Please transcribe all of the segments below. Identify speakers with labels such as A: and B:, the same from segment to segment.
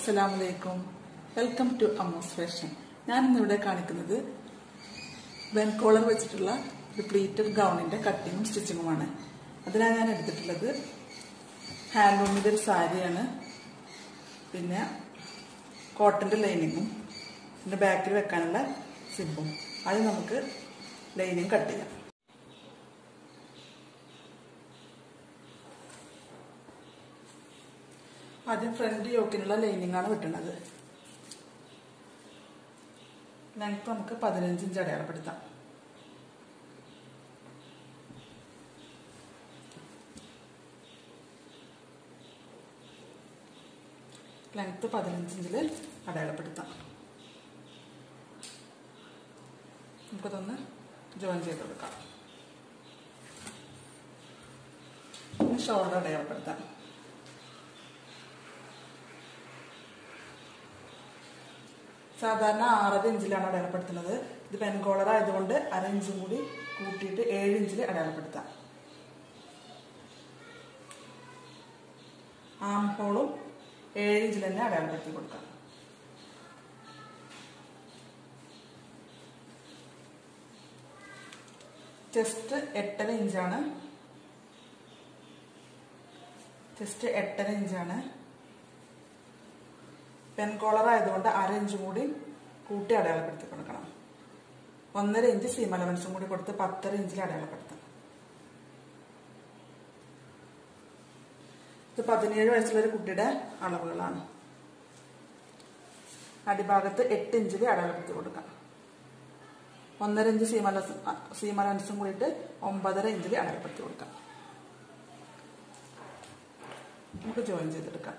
A: അസ്സലാമു അലൈക്കും welcome to അമ്മോസ് fashion ഞാൻ ഇന്നിവിടെ കാണിക്കുന്നത് വെൻ കോളർ വെച്ചിട്ടുള്ള ഒരു പ്ലീറ്റഡ് ഗൗണിന്റെ കട്ടിങ്ങും സ്റ്റിച്ചിങ്ങുമാണ് അതിനാണ് ഞാൻ എടുത്തിട്ടുള്ളത് ഹാൻഡ്ലൂമിന്റെ ഒരു സാരിയാണ് പിന്നെ കോട്ടന്റെ ലൈനിങ്ങും പിന്നെ ബാക്കിൽ വെക്കാനുള്ള സിബും അത് നമുക്ക് ലൈനിങ് കട്ട് ചെയ്യാം ആദ്യം ഫ്രണ്ട് യോക്കിനുള്ള ലൈനിങ് ആണ് വെട്ടുന്നത് ലെങ്ത് നമുക്ക് പതിനഞ്ച് ഇഞ്ച് അടയാളപ്പെടുത്താം ലെങ്ത് പതിനഞ്ച് ഇഞ്ചിൽ അടയാളപ്പെടുത്താം നമുക്കതൊന്ന് ജോയിൻ ചെയ്ത് കൊടുക്കാം ഷോൾഡർ അടയാളപ്പെടുത്താം സാധാരണ ആറര ഇഞ്ചിലാണ് അടയാളപ്പെടുത്തുന്നത് ഇത് പെൻ കോളർ ആയതുകൊണ്ട് അര ഇഞ്ചും കൂടി കൂട്ടിയിട്ട് ഏഴ് ഇഞ്ചിൽ അടയാളപ്പെടുത്താം ആം ഹോളും ഏഴ് ഇഞ്ചിൽ തന്നെ അടയാളപ്പെടുത്തി കൊടുക്കാം ചെസ്റ്റ് എട്ടര ഇഞ്ചാണ് ചെസ്റ്റ് എട്ടര ഇഞ്ചാണ് പെൻ കോളർ ആയതുകൊണ്ട് അര ഇഞ്ചും കൂടി കൂട്ടി അടയാളപ്പെടുത്തി കൊടുക്കണം ഒന്നര ഇഞ്ച് സീം അലവൻസും കൂടി കൊടുത്ത് പത്തര ഇഞ്ചിൽ അടയാളപ്പെടുത്തണം ഇത് പതിനേഴ് വയസ്സുള്ള ഒരു കുട്ടിയുടെ അളവുകളാണ് അടിഭാഗത്ത് എട്ട് ഇഞ്ചിൽ അടയാളപ്പെടുത്തി കൊടുക്കാം ഒന്നര ഇഞ്ച് സീമല സീമലൻസും കൂടിയിട്ട് ഒമ്പതര ഇഞ്ചിൽ അടയാളപ്പെടുത്തി കൊടുക്കാം നമുക്ക് ജോയിൻ ചെയ്തെടുക്കാം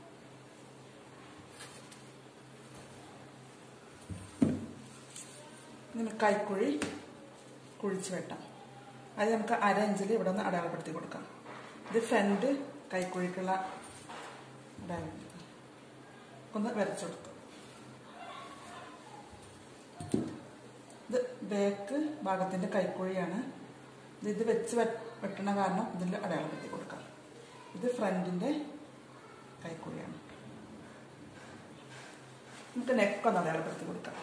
A: ഇങ്ങനെ കൈക്കുഴി കുഴിച്ച് വെട്ടാം അത് നമുക്ക് അര ഇഞ്ചിൽ ഇവിടെ നിന്ന് അടയാളപ്പെടുത്തി കൊടുക്കാം ഇത് ഫ്രണ്ട് കൈക്കുഴിക്കുള്ള അടയാളം ഒന്ന് വരച്ചെടുത്തു ഇത് ബാക്ക് ഭാഗത്തിന്റെ കൈക്കുഴിയാണ് ഇത് ഇത് വെച്ച് വെട്ടണ കാരണം ഇതിൽ അടയാളപ്പെടുത്തി കൊടുക്കാം ഇത് ഫ്രണ്ടിന്റെ കൈക്കുഴിയാണ് നമുക്ക് നെക്ക് ഒന്ന് അടയാളപ്പെടുത്തി കൊടുക്കാം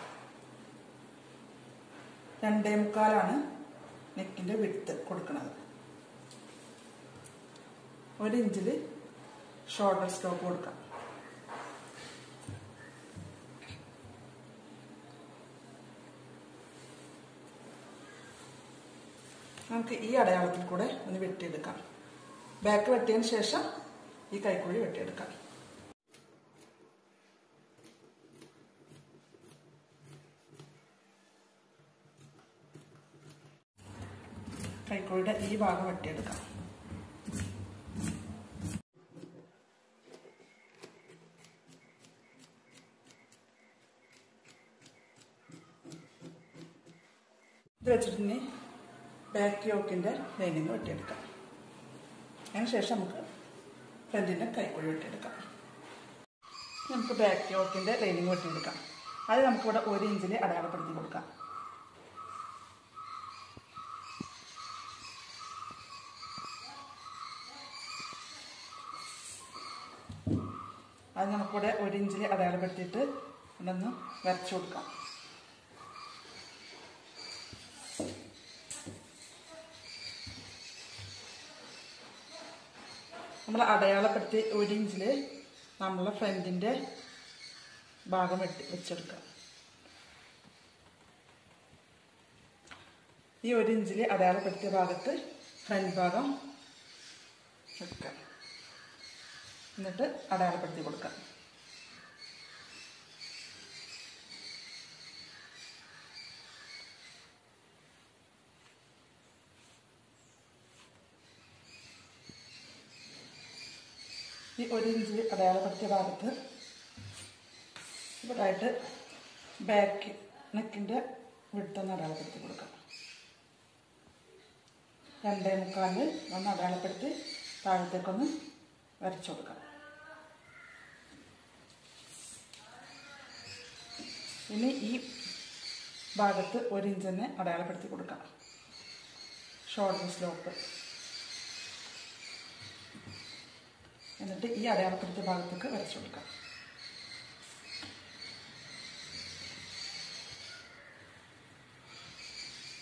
A: രണ്ടേ മുക്കാലാണ് നെക്കിന്റെ വിടുത്ത് കൊടുക്കുന്നത് ഒരു ഇഞ്ചിൽ ഷോൾഡർ സ്റ്റോപ്പ് കൊടുക്കാം നമുക്ക് ഈ അടയാളത്തിൽ കൂടെ ഒന്ന് വെട്ടിയെടുക്കാം ബാക്ക് വെട്ടിയതിന് ശേഷം ഈ കൈക്കുഴി വെട്ടിയെടുക്കാം കൈക്കുഴിയുടെ ഈ ഭാഗം വെട്ടിയെടുക്കാം ഇത് വെച്ചിട്ട് ബാക്ക് യോക്കിൻ്റെ ലൈനിങ് വെട്ടിയെടുക്കാം അതിന് ശേഷം നമുക്ക് ഫ്രണ്ടിൻ്റെ കൈക്കുഴി വെട്ടിയെടുക്കാം നമുക്ക് ബാക്ക് യോക്കിൻ്റെ ലൈനിങ് വെട്ടിയെടുക്കാം അത് നമുക്കിവിടെ ഒരു ഇഞ്ചിൽ അടയാളപ്പെടുത്തി കൊടുക്കാം അത് നമുക്കിവിടെ ഒരു ഇഞ്ചിൽ അടയാളപ്പെടുത്തിയിട്ട് ഇതൊന്ന് വരച്ചു കൊടുക്കാം നമ്മൾ അടയാളപ്പെടുത്തി ഒരു ഇഞ്ചിൽ നമ്മളെ ഫ്രണ്ടിൻ്റെ ഭാഗം വെട്ടി വെച്ചെടുക്കാം ഈ ഒരു ഇഞ്ചിൽ അടയാളപ്പെടുത്തിയ ഭാഗത്ത് ഫ്രണ്ട് ഭാഗം വെക്കാം എന്നിട്ട് അടയാളപ്പെടുത്തി കൊടുക്കാം ഈ ഒരു ഇഞ്ച് അടയാളപ്പെടുത്തിയ ഭാഗത്ത് ഇവിടെ ആയിട്ട് ബാക്ക് നെക്കിൻ്റെ വിടുത്തൊന്ന് അടയാളപ്പെടുത്തി കൊടുക്കാം രണ്ടേ മുക്കാല് ഒന്ന് അടയാളപ്പെടുത്തി താഴത്തേക്കൊന്ന് വരച്ചു കൊടുക്കാം ഇനി ഈ ഭാഗത്ത് ഒരു ഇഞ്ച് തന്നെ അടയാളപ്പെടുത്തി കൊടുക്കാം ഷോൾഡർ സ്ലോപ്പ് എന്നിട്ട് ഈ അടയാളപ്പെടുത്തിയ ഭാഗത്തേക്ക് വരച്ചു കൊടുക്കാം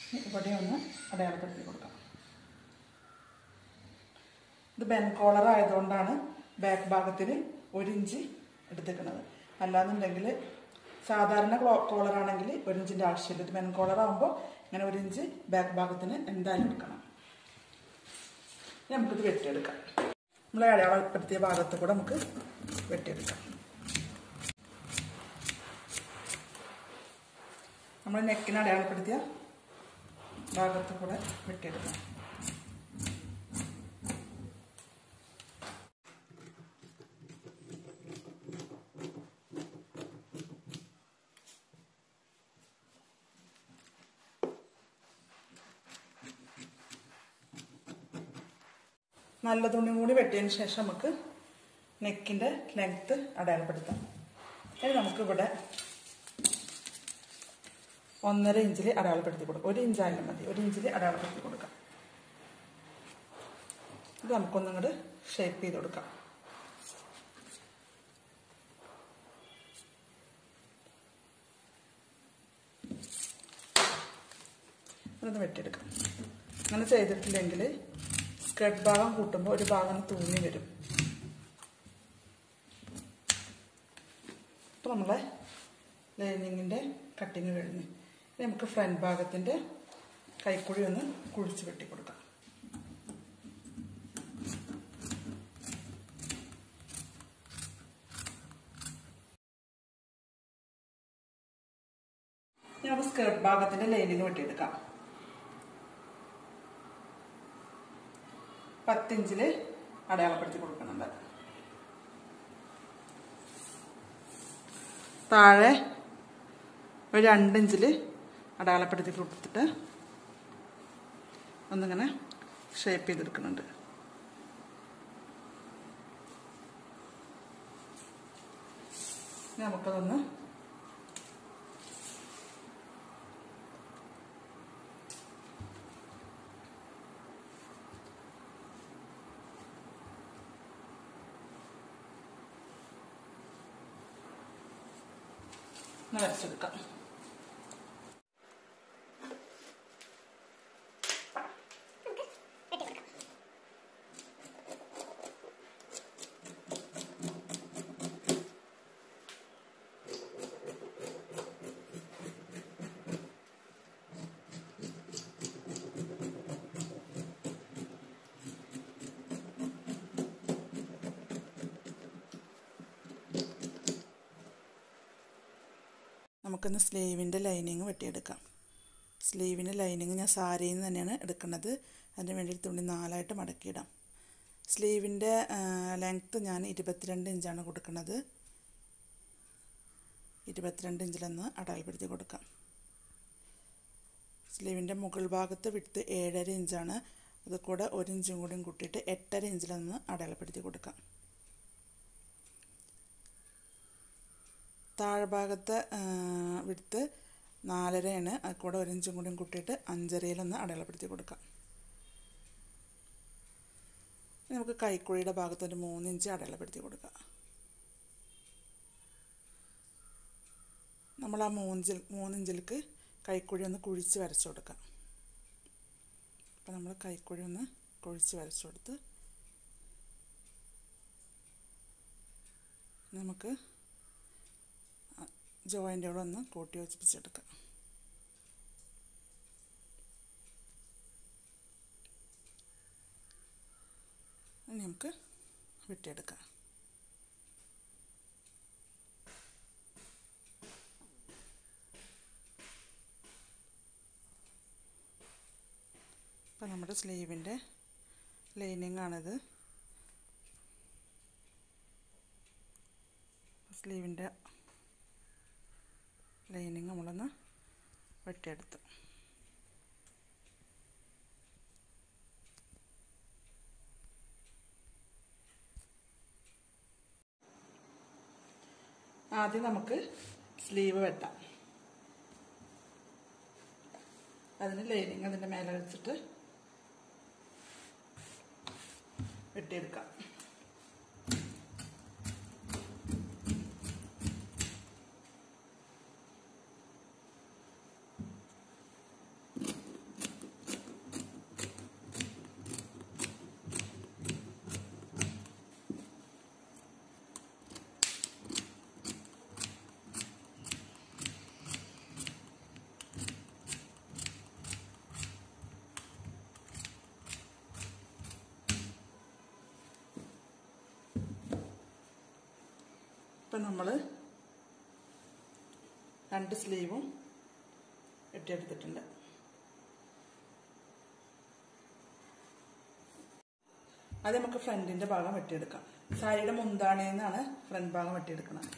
A: ഇവിടെ ഒന്ന് അടയാളപ്പെടുത്തി കൊടുക്കാം ഇത് ബെൻ കോളർ ആയതുകൊണ്ടാണ് ബാക്ക് ഭാഗത്തിന് ഒരു ഇഞ്ച് എടുത്തേക്കുന്നത് അല്ലാന്നുണ്ടെങ്കിൽ സാധാരണ കോളർ ആണെങ്കിൽ ഒരു ഇഞ്ചിൻ്റെ ആവശ്യമില്ല ഇത് ബെൻ കോളർ ആകുമ്പോൾ ഇങ്ങനെ ഒരു ഇഞ്ച് ബാക്ക് ഭാഗത്തിന് എന്തായാലും എടുക്കണം ഇനി നമുക്കിത് വെട്ടിയെടുക്കാം നമ്മൾ അടയാളപ്പെടുത്തിയ ഭാഗത്ത് കൂടെ നമുക്ക് വെട്ടിയെടുക്കാം നമ്മൾ നെക്കിന് അടയാളപ്പെടുത്തിയ ഭാഗത്ത് കൂടെ വെട്ടിയെടുക്കാം നല്ല തുണി കൂടി വെട്ടിയതിന് ശേഷം നമുക്ക് നെക്കിൻ്റെ ലെങ്ത്ത് അടയാളപ്പെടുത്താം ഇനി നമുക്കിവിടെ ഒന്നര ഇഞ്ചിൽ അടയാളപ്പെടുത്തി കൊടുക്കാം ഒരു ഇഞ്ചായാലും മതി ഒരു ഇഞ്ചിൽ അടയാളപ്പെടുത്തി കൊടുക്കാം ഇത് നമുക്കൊന്നും കൂടെ ഷേപ്പ് ചെയ്ത് കൊടുക്കാം അതൊന്ന് വെട്ടിയെടുക്കാം അങ്ങനെ ചെയ്തിട്ടില്ലെങ്കിൽ സ്കർട്ട് ഭാഗം കൂട്ടുമ്പോൾ ഒരു ഭാഗം തൂങ്ങി വരും അപ്പോൾ നമ്മളെ ലൈനിങ്ങിൻ്റെ കട്ടിങ് കഴിഞ്ഞ് ഇനി നമുക്ക് ഫ്രണ്ട് ഭാഗത്തിൻ്റെ കൈക്കുഴി ഒന്ന് കുഴിച്ച് വെട്ടി കൊടുക്കാം നമുക്ക് സ്കേർട്ട് ഭാഗത്തിൻ്റെ ലൈനിങ് വെട്ടിയെടുക്കാം പത്തിഞ്ചിൽ അടയാളപ്പെടുത്തി കൊടുക്കുന്നുണ്ട് താഴെ ഒരു രണ്ടിഞ്ചിൽ അടയാളപ്പെടുത്തി കൊടുത്തിട്ട് ഒന്നിങ്ങനെ ഷേപ്പ് ചെയ്തെടുക്കുന്നുണ്ട് നമുക്കതൊന്ന് വരച്ചെടുക്കാം നമുക്കൊന്ന് സ്ലീവിൻ്റെ ലൈനിങ് വെട്ടിയെടുക്കാം സ്ലീവിൻ്റെ ലൈനിങ് ഞാൻ സാരിയിൽ നിന്ന് തന്നെയാണ് എടുക്കുന്നത് അതിന് വേണ്ടി തുണി നാലായിട്ട് മടക്കിയിടാം സ്ലീവിൻ്റെ ലെങ്ത്ത് ഞാൻ ഇരുപത്തിരണ്ട് ഇഞ്ചാണ് കൊടുക്കുന്നത് ഇരുപത്തിരണ്ട് ഇഞ്ചിലൊന്ന് അടയാളപ്പെടുത്തി കൊടുക്കാം സ്ലീവിൻ്റെ മുകൾ ഭാഗത്ത് വിട്ട് ഏഴര ഇഞ്ചാണ് അത് കൂടെ ഒരു ഇഞ്ചും കൂടിയും കൂട്ടിയിട്ട് എട്ടര ഇഞ്ചിലൊന്ന് അടയാളപ്പെടുത്തി കൊടുക്കാം താഴ്ഭാഗത്തെ വിടുത്ത് നാലരയാണ് അത് കൂടെ ഒരു ഇഞ്ചും കൂടിയും കൂട്ടിയിട്ട് അഞ്ചരയിലൊന്ന് അടയാളപ്പെടുത്തി കൊടുക്കാം നമുക്ക് കൈക്കുഴിയുടെ ഭാഗത്ത് ഒരു മൂന്ന് ഇഞ്ച് അടയാളപ്പെടുത്തി കൊടുക്കാം നമ്മൾ ആ മൂന്നിഞ്ചിൽ മൂന്നിഞ്ചിലേക്ക് കൈക്കുഴി ഒന്ന് കുഴിച്ച് വരച്ചു കൊടുക്കാം അപ്പോൾ നമ്മൾ കൈക്കുഴി ഒന്ന് കുഴിച്ച് വരച്ചു കൊടുത്ത് നമുക്ക് ജോയിൻ്റുകളൊന്ന് ഒന്ന് കൂട്ടി യോജിപ്പിച്ചെടുക്കാം ഇനി നമുക്ക് വെട്ടിയെടുക്കാം അപ്പം നമ്മുടെ സ്ലീവിൻ്റെ ലൈനിങ് ആണിത് സ്ലീവിൻ്റെ ലൈനിങ് നമ്മളൊന്ന് വെട്ടിയെടുത്തു ആദ്യം നമുക്ക് സ്ലീവ് വെട്ടാം അതിന് ലൈനിങ് അതിൻ്റെ മേലെ വെച്ചിട്ട് വെട്ടിയെടുക്കാം ഇപ്പം നമ്മൾ രണ്ട് സ്ലീവും വെട്ടിയെടുത്തിട്ടുണ്ട് അത് നമുക്ക് ഫ്രണ്ടിന്റെ ഭാഗം വെട്ടിയെടുക്കാം സാരിയുടെ മുന്താണിന്നാണ് ഫ്രണ്ട് ഭാഗം വെട്ടിയെടുക്കുന്നത്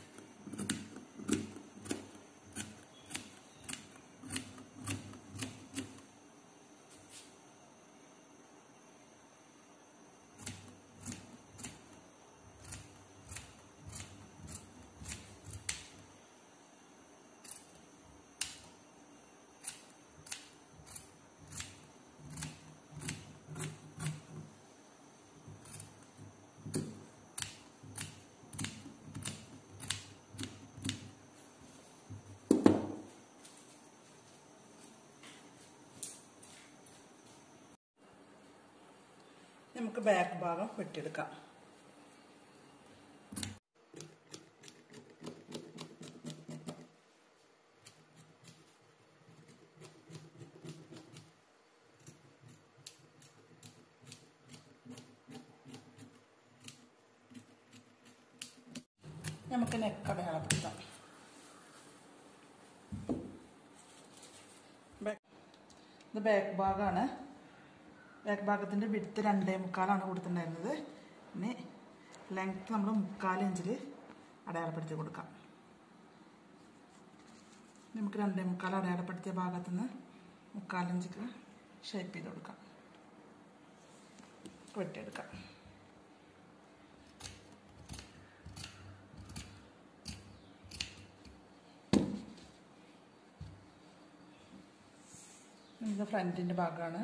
A: നമുക്ക് ബാക്ക് ഭാഗം വെട്ടിയെടുക്കാം നമുക്ക് നെക്ക് അടയാളപ്പെടുത്താം ബാക്ക് ഇത് ബാക്ക് ഭാഗമാണ് ബാക്ക് ഭാഗത്തിൻ്റെ വിടുത്ത് രണ്ടേ മുക്കാലാണ് കൊടുത്തിട്ടുണ്ടായിരുന്നത് ഇനി ലെങ്ത് നമ്മൾ മുക്കാൽ ഇഞ്ചിൽ അടയാളപ്പെടുത്തി കൊടുക്കാം നമുക്ക് രണ്ടേ മുക്കാൽ അടയാളപ്പെടുത്തിയ ഭാഗത്തു നിന്ന് മുക്കാലിഞ്ചിക്ക് ഷേപ്പ് ചെയ്ത് കൊടുക്കാം വെട്ടിയെടുക്കാം ഇത് ഫ്രണ്ടിൻ്റെ ഭാഗമാണ്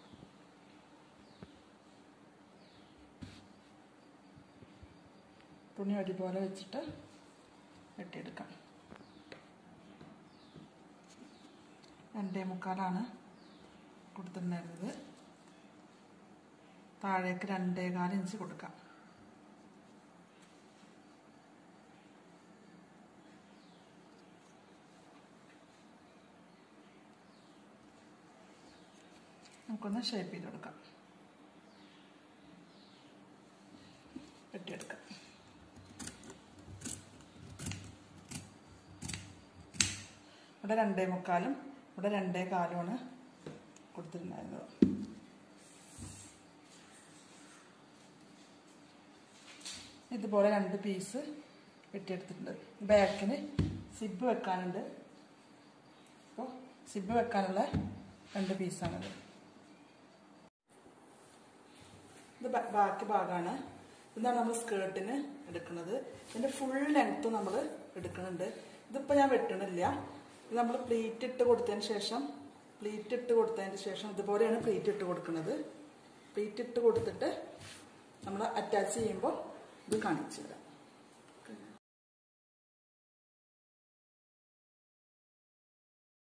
A: തുണി ഒരുപോലെ വെച്ചിട്ട് വെട്ടിയെടുക്കാം രണ്ടേ മുക്കാലാണ് കൊടുത്തിട്ടുണ്ടായിരുന്നത് താഴേക്ക് രണ്ടേകാൽ ഇഞ്ച് കൊടുക്കാം നമുക്കൊന്ന് ഷേപ്പ് ചെയ്ത് കൊടുക്കാം വെട്ടിയെടുക്കാം ഇവിടെ രണ്ടേ മുക്കാലും ഇവിടെ രണ്ടേ കാലുമാണ് കൊടുത്തിട്ടുണ്ടായിരുന്നത് ഇതുപോലെ രണ്ട് പീസ് വെട്ടിയെടുത്തിട്ടുണ്ട് ബാക്കിന് സിബ് വെക്കാനുണ്ട് അപ്പോൾ സിബ് വെക്കാനുള്ള രണ്ട് പീസാണിത് ഇത് ബാക്കി ഭാഗമാണ് ഇതാണ് നമ്മൾ സ്കേർട്ടിന് എടുക്കുന്നത് ഇതിൻ്റെ ഫുൾ ലെങ്ത്ത് നമ്മൾ എടുക്കുന്നുണ്ട് ഇതിപ്പോൾ ഞാൻ വെട്ടണില്ല ഇത് നമ്മൾ പ്ലീറ്റ് ഇട്ട് കൊടുത്തതിന് ശേഷം പ്ലീറ്റ് ഇട്ട് കൊടുത്തതിന് ശേഷം ഇതുപോലെയാണ് പ്ലീറ്റ് ഇട്ട് കൊടുക്കുന്നത് പ്ലീറ്റ് ഇട്ട് കൊടുത്തിട്ട് നമ്മൾ അറ്റാച്ച് ചെയ്യുമ്പോൾ ഇത് കാണിച്ചു തരാം